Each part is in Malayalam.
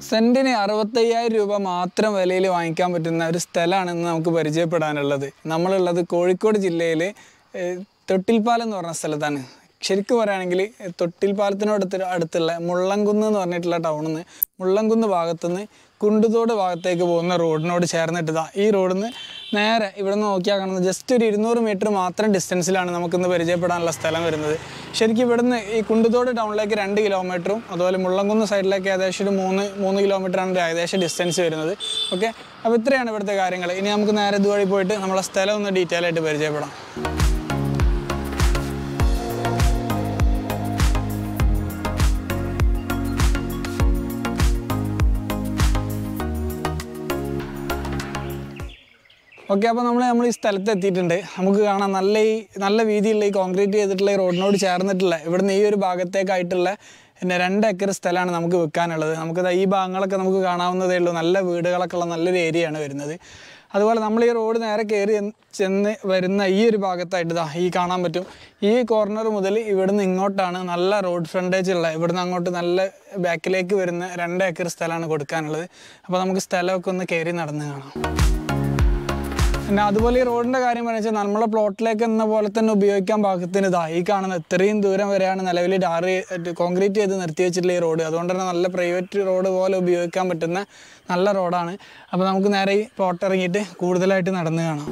സെൻറ്റിന് അറുപത്തയ്യായിരം രൂപ മാത്രം വിലയിൽ വാങ്ങിക്കാൻ പറ്റുന്ന ഒരു സ്ഥലമാണ് ഇന്ന് നമുക്ക് പരിചയപ്പെടാനുള്ളത് നമ്മളുള്ളത് കോഴിക്കോട് ജില്ലയിൽ തൊട്ടിൽപ്പാലം എന്ന് പറഞ്ഞ സ്ഥലത്താണ് ശരിക്കും പറയുകയാണെങ്കിൽ തൊട്ടിൽപ്പാലത്തിനോട് അടുത്തുള്ള മുള്ളംകുന്ന് എന്ന് പറഞ്ഞിട്ടുള്ള ടൗണിൽ നിന്ന് മുള്ളംകുന്ന് ഭാഗത്തുനിന്ന് കുണ്ടുതോട് ഭാഗത്തേക്ക് പോകുന്ന റോഡിനോട് ചേർന്നിട്ടതാ ഈ റോഡിൽ നിന്ന് നേരെ ഇവിടെ നിന്ന് നോക്കിയാൽ കാണുന്നത് ജസ്റ്റ് ഒരു ഇരുന്നൂറ് മീറ്റർ മാത്രം ഡിസ്റ്റൻസിലാണ് നമുക്കിന്ന് പരിചയപ്പെടാനുള്ള സ്ഥലം വരുന്നത് ശരിക്കും ഇവിടുന്ന് ഈ കുണ്ടുതോട് ടൗണിലേക്ക് രണ്ട് കിലോമീറ്ററും അതുപോലെ മുള്ളംകുന്ന് സൈഡിലേക്ക് ഏകദേശം ഒരു മൂന്ന് മൂന്ന് കിലോമീറ്ററാണ് ഒരു ഏകദേശം ഡിസ്റ്റൻസ് വരുന്നത് ഓക്കെ അപ്പോൾ ഇത്രയാണ് ഇവിടുത്തെ കാര്യങ്ങൾ ഇനി നമുക്ക് നേരെ ഇതുവഴി പോയിട്ട് നമ്മളെ സ്ഥലം ഒന്ന് ഡീറ്റെയിൽ ആയിട്ട് പരിചയപ്പെടാം ഓക്കെ അപ്പോൾ നമ്മൾ നമ്മൾ ഈ സ്ഥലത്ത് എത്തിയിട്ടുണ്ട് നമുക്ക് കാണാം നല്ല ഈ നല്ല വീതിയുള്ള ഈ കോൺക്രീറ്റ് ചെയ്തിട്ടുള്ള ഈ റോഡിനോട് ചേർന്നിട്ടുള്ള ഇവിടുന്ന് ഈ ഒരു ഭാഗത്തേക്കായിട്ടുള്ള പിന്നെ രണ്ട് ഏക്കർ സ്ഥലമാണ് നമുക്ക് വെക്കാനുള്ളത് നമുക്ക് ദാ ഈ ഭാഗങ്ങളൊക്കെ നമുക്ക് കാണാവുന്നതേ ഉള്ളൂ നല്ല വീടുകളൊക്കെ ഉള്ള നല്ലൊരു ഏരിയയാണ് വരുന്നത് അതുപോലെ നമ്മൾ ഈ റോഡ് നേരെ കയറി ചെന്ന് ചെന്ന് വരുന്ന ഈ ഒരു ഭാഗത്തായിട്ട് ഇതാ ഈ കാണാൻ പറ്റും ഈ കോർണർ മുതൽ ഇവിടുന്ന് ഇങ്ങോട്ടാണ് നല്ല റോഡ് ഫ്രണ്ടേജ് ഉള്ള ഇവിടുന്ന് അങ്ങോട്ട് നല്ല ബാക്കിലേക്ക് വരുന്ന രണ്ട് ഏക്കർ സ്ഥലമാണ് കൊടുക്കാനുള്ളത് അപ്പോൾ നമുക്ക് സ്ഥലമൊക്കെ ഒന്ന് കയറി നടന്ന് കാണാം പിന്നെ അതുപോലെ ഈ റോഡിൻ്റെ കാര്യം പറഞ്ഞു വെച്ചാൽ നമ്മളെ പ്ലോട്ടിലേക്ക് എന്ന പോലെ തന്നെ ഉപയോഗിക്കാൻ പാകത്തിന് ഇതാ ഈ കാണുന്ന ഇത്രയും ദൂരം വരെയാണ് നിലവിൽ ടാർ കോൺക്രീറ്റ് ചെയ്ത് നിർത്തി വെച്ചിട്ടുള്ള ഈ റോഡ് അതുകൊണ്ട് തന്നെ നല്ല പ്രൈവറ്റ് റോഡ് പോലെ ഉപയോഗിക്കാൻ പറ്റുന്ന നല്ല റോഡാണ് അപ്പോൾ നമുക്ക് നേരെ ഈ പ്ലോട്ട് ഇറങ്ങിയിട്ട് കൂടുതലായിട്ട് നടന്ന് കാണാം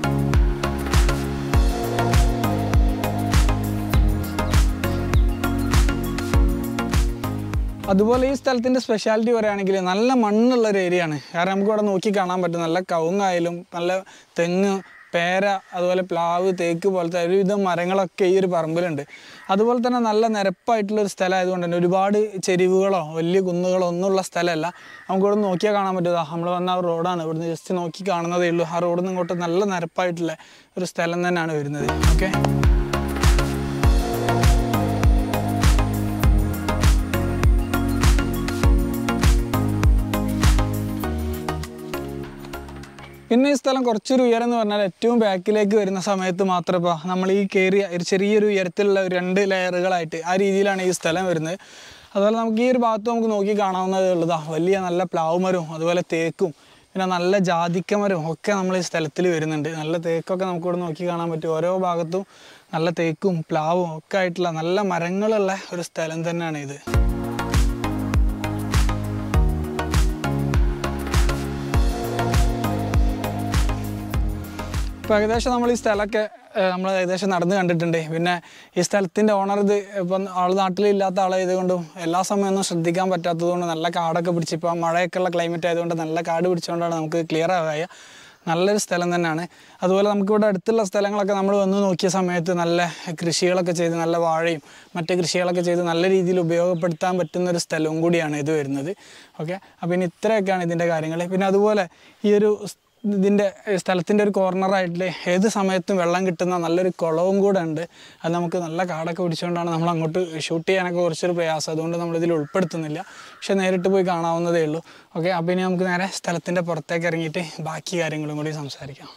അതുപോലെ ഈ സ്ഥലത്തിൻ്റെ സ്പെഷ്യാലിറ്റി പറയുകയാണെങ്കിൽ നല്ല മണ്ണുള്ള ഒരു ഏരിയ ആണ് കാരണം നമുക്ക് ഇവിടെ നോക്കി കാണാൻ പറ്റും നല്ല കവുങ്ങായാലും നല്ല തെങ്ങ് പേര അതുപോലെ പ്ലാവ് തേക്ക് പോലത്തെ ഒരുവിധം മരങ്ങളൊക്കെ ഈ ഒരു പറമ്പിലുണ്ട് അതുപോലെ തന്നെ നല്ല നിരപ്പായിട്ടുള്ള ഒരു സ്ഥലം ആയതുകൊണ്ട് തന്നെ ഒരുപാട് ചെരിവുകളോ വലിയ കുന്നുകളോ ഒന്നുമുള്ള സ്ഥലമല്ല നമുക്ക് ഇവിടെ നോക്കിയാൽ കാണാൻ പറ്റുക നമ്മൾ വന്ന ആ റോഡാണ് ഇവിടുന്ന് ജസ്റ്റ് നോക്കി കാണുന്നതേ ഉള്ളൂ ആ റോഡിൽ നിന്ന് ഇങ്ങോട്ട് നല്ല നിരപ്പായിട്ടുള്ള ഒരു സ്ഥലം തന്നെയാണ് വരുന്നത് ഓക്കെ പിന്നെ ഈ സ്ഥലം കുറച്ചൊരു ഉയരം എന്ന് പറഞ്ഞാൽ ഏറ്റവും ബാക്കിലേക്ക് വരുന്ന സമയത്ത് മാത്രം ഇപ്പോൾ നമ്മൾ ഈ കയറിയ ഒരു ചെറിയൊരു ഉയരത്തിലുള്ള ഒരു രണ്ട് ലെയറുകളായിട്ട് ആ രീതിയിലാണ് ഈ സ്ഥലം വരുന്നത് അതുപോലെ നമുക്ക് ഈ ഒരു ഭാഗത്ത് നമുക്ക് നോക്കി കാണാവുന്നതേ ഉള്ളതാ വലിയ നല്ല പ്ലാവ് മരവും അതുപോലെ തേക്കും പിന്നെ നല്ല ജാതിക്ക മരവും ഒക്കെ നമ്മൾ ഈ സ്ഥലത്തിൽ വരുന്നുണ്ട് നല്ല തേക്കൊക്കെ നമുക്ക് ഇവിടെ നോക്കി കാണാൻ പറ്റും ഓരോ ഭാഗത്തും നല്ല തേക്കും പ്ലാവും ഒക്കെ ആയിട്ടുള്ള നല്ല മരങ്ങളുള്ള ഒരു സ്ഥലം തന്നെയാണ് ഇത് ഇപ്പോൾ ഏകദേശം നമ്മൾ ഈ സ്ഥലമൊക്കെ നമ്മൾ ഏകദേശം നടന്ന് കണ്ടിട്ടുണ്ട് പിന്നെ ഈ സ്ഥലത്തിൻ്റെ ഓണർ ഇത് ഇപ്പം ആൾ നാട്ടിലില്ലാത്ത ആളായതുകൊണ്ടും എല്ലാ സമയമൊന്നും ശ്രദ്ധിക്കാൻ പറ്റാത്തതുകൊണ്ട് നല്ല കാടൊക്കെ പിടിച്ച് ഇപ്പോൾ മഴയൊക്കെ ഉള്ള ക്ലൈമറ്റ് ആയതുകൊണ്ട് നല്ല കാട് പിടിച്ചുകൊണ്ടാണ് നമുക്ക് ക്ലിയർ ആവുക നല്ലൊരു സ്ഥലം തന്നെയാണ് അതുപോലെ നമുക്കിവിടെ അടുത്തുള്ള സ്ഥലങ്ങളൊക്കെ നമ്മൾ വന്ന് നോക്കിയ സമയത്ത് നല്ല കൃഷികളൊക്കെ ചെയ്ത് നല്ല വാഴയും മറ്റ് കൃഷികളൊക്കെ ചെയ്ത് നല്ല രീതിയിൽ ഉപയോഗപ്പെടുത്താൻ പറ്റുന്ന ഒരു സ്ഥലവും കൂടിയാണ് ഇത് വരുന്നത് ഓക്കെ അപ്പോൾ ഇനി ഇത്രയൊക്കെയാണ് ഇതിൻ്റെ കാര്യങ്ങൾ പിന്നെ അതുപോലെ ഈ ഒരു ഇതിൻ്റെ സ്ഥലത്തിൻ്റെ ഒരു കോർണറായിട്ട് ഏത് സമയത്തും വെള്ളം കിട്ടുന്ന നല്ലൊരു കുളവും കൂടെ ഉണ്ട് അത് നമുക്ക് നല്ല കാടൊക്കെ പിടിച്ചുകൊണ്ടാണ് നമ്മൾ അങ്ങോട്ട് ഷൂട്ട് ചെയ്യാനൊക്കെ കുറച്ചൊരു പ്രയാസം അതുകൊണ്ട് നമ്മളിതിൽ ഉൾപ്പെടുത്തുന്നില്ല പക്ഷെ നേരിട്ട് പോയി കാണാവുന്നതേ ഉള്ളൂ ഓക്കെ അപ്പോൾ ഇനി നമുക്ക് നേരെ സ്ഥലത്തിൻ്റെ പുറത്തേക്ക് ഇറങ്ങിയിട്ട് ബാക്കി കാര്യങ്ങളും കൂടി സംസാരിക്കാം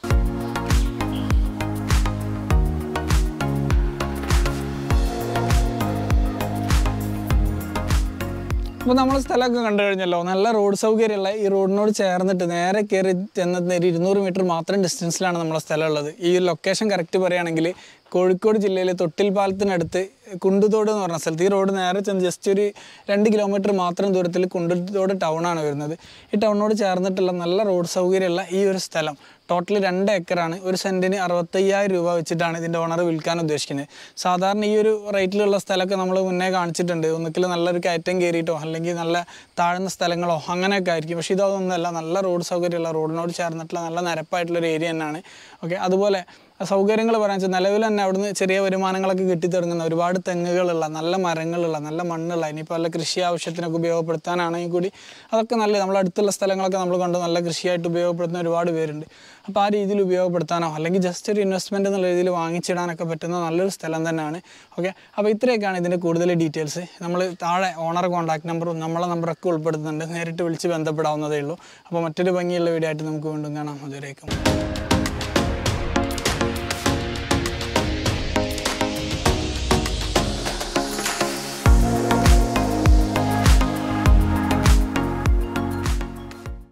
അപ്പോൾ നമ്മൾ സ്ഥലമൊക്കെ കണ്ടു കഴിഞ്ഞല്ലോ നല്ല റോഡ് സൗകര്യമുള്ള ഈ റോഡിനോട് ചേർന്നിട്ട് നേരെ കയറി ചെന്നത് ഒരു ഇരുന്നൂറ് മീറ്റർ മാത്രം ഡിസ്റ്റൻസിലാണ് നമ്മളെ സ്ഥലം ഉള്ളത് ഈ ലൊക്കേഷൻ കറക്റ്റ് പറയുകയാണെങ്കിൽ കോഴിക്കോട് ജില്ലയിലെ തൊട്ടിൽ പാലത്തിനടുത്ത് കുണ്ടുതോട് എന്ന് പറഞ്ഞ സ്ഥലത്ത് ഈ റോഡ് നേരെ ചെന്ന് ജസ്റ്റ് ഒരു രണ്ട് കിലോമീറ്റർ മാത്രം ദൂരത്തിൽ കുണ്ടുതോട് ടൗണാണ് വരുന്നത് ഈ ടൗണിനോട് ചേർന്നിട്ടുള്ള നല്ല റോഡ് സൗകര്യമുള്ള ഈ ഒരു സ്ഥലം ടോട്ടൽ രണ്ട് ഏക്കറാണ് ഒരു സെൻറ്റിന് അറുപത്തയ്യായിരം രൂപ വെച്ചിട്ടാണ് ഇതിൻ്റെ ഓണർ വിൽക്കാൻ ഉദ്ദേശിക്കുന്നത് സാധാരണ ഈ ഒരു റേറ്റിലുള്ള സ്ഥലമൊക്കെ നമ്മൾ മുന്നേ കാണിച്ചിട്ടുണ്ട് ഒന്നുകിൽ നല്ലൊരു കയറ്റം കയറിയിട്ടോ അല്ലെങ്കിൽ നല്ല താഴ്ന്ന സ്ഥലങ്ങളോ അങ്ങനെയൊക്കെ ആയിരിക്കും പക്ഷേ ഇതൊന്നുമല്ല നല്ല റോഡ് സൗകര്യമുള്ള റോഡിനോട് ചേർന്നിട്ടുള്ള നല്ല നിരപ്പായിട്ടുള്ളൊരു ഏരിയ തന്നെയാണ് ഓക്കെ അതുപോലെ സൗകര്യങ്ങൾ പറയാൻ വെച്ചാൽ നിലവിൽ തന്നെ അവിടുന്ന് ചെറിയ വരുമാനങ്ങളൊക്കെ കിട്ടിത്തുടങ്ങുന്ന ഒരുപാട് തെങ്ങുകളുള്ള നല്ല മരങ്ങളുള്ള നല്ല മണ്ണുള്ള ഇനിയിപ്പോൾ നല്ല കൃഷി ആവശ്യത്തിനൊക്കെ ഉപയോഗപ്പെടുത്താനാണെങ്കിൽ കൂടി അതൊക്കെ നല്ല നമ്മൾ അടുത്തുള്ള സ്ഥലങ്ങളൊക്കെ നമ്മൾ കണ്ട് നല്ല കൃഷിയായിട്ട് ഉപയോഗപ്പെടുത്തുന്ന ഒരുപാട് പേരുണ്ട് അപ്പോൾ ആ രീതിയിൽ ഉപയോഗപ്പെടുത്താനോ അല്ലെങ്കിൽ ജസ്റ്റ് ഒരു ഇൻവെസ്റ്റ്മെൻറ്റ് എന്നുള്ള രീതിയിൽ വാങ്ങിച്ചിടാനൊക്കെ പറ്റുന്ന നല്ലൊരു സ്ഥലം തന്നെയാണ് ഓക്കെ അപ്പോൾ ഇത്രയൊക്കെയാണ് ഇതിൻ്റെ കൂടുതൽ ഡീറ്റെയിൽസ് നമ്മൾ താഴെ ഓണർ കോൺടാക്ട് നമ്പറും നമ്മളെ നമ്പറൊക്കെ ഉൾപ്പെടുത്തുന്നുണ്ട് നേരിട്ട് വിളിച്ച് ബന്ധപ്പെടാവുന്നതേ ഉള്ളൂ അപ്പോൾ മറ്റൊരു ഭംഗിയുള്ള വീഡിയോ ആയിട്ട് നമുക്ക് വീണ്ടും കാണാം അതുവരേക്കും